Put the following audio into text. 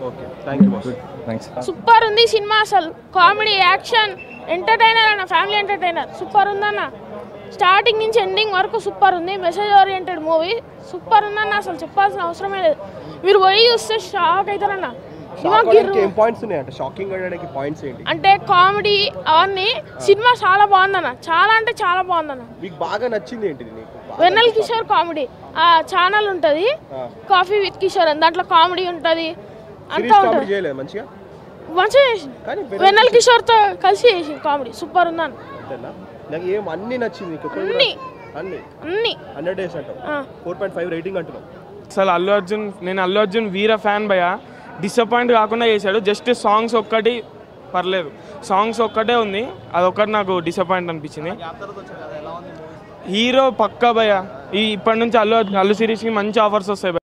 Okay thank you boss thanks super ఉంది cinema అసలు comedy action entertainer అన్న family entertainer super ఉందన్న starting నుంచి ఎండింగ్ వరకు సూపర్ ఉంది మెసేజ్ ఓరియంటెడ్ మూవీ సూపర్ ఉందన్న అసలు చెప్పాల్సిన అవసరమే లేదు మీరు పోయి చూస్తే షాక్ అవుతారన్న సినిమా గిర్రు ఏం పాయింట్స్ ఉన్నాయి అంటే షాకింగ్ అనడానికి పాయింట్స్ ఏంటి అంటే కామెడీ అవన్నీ సినిమా చాలా బాగుందన్న చాలా అంటే చాలా బాగుందన్న మీకు బాగా నచ్చింది ఏంటి నీకు బాగా వెన్నెల కిషోర్ కామెడీ ఆ ఛానల్ ఉంటుంది ఆ. కాఫీ విత్ కిషోర్ అని దాంట్లో కామెడీ ఉంటుంది అంతా సిరీస్ కామెడీ ఉంటుంది చేయలేదు మంచిగా మంచిగా చేసింది కానీ వెన్నెల కిషోర్తో కలిసి చేసింది కామెడీ సూపర్ ఉందన్న అంతేనా నాకు ఏం అన్ని నచ్చింది నీకు ఒక్కటి కూడా- అన్ని. అన్ని అన్ని హండ్రెడ్ డేస్ అంటావు ఆ. ఫోర్ పాయింట్ ఫైవ్ రేటింగ్ అంటున్నావు అసలు అల్లు అర్జున్ నేను అల్లు అర్జున్ వీర ఫ్యాన్ భయ డిసప్పాయింట్ కాకుండా చేశాడు జస్ట్ సాంగ్స్ ఒక్కటి పర్లేదు సాంగ్స్ ఒక్కటే ఉంది అదొక్కటి నాకు డిసప్పాయింట్ అనిపించింది హీరో పక్కా భయ ఈ ఇప్పటి నుంచి అల్లు అల్లు సిరీస్కి మంచి ఆఫర్స్ వస్తాయి భయ్యా.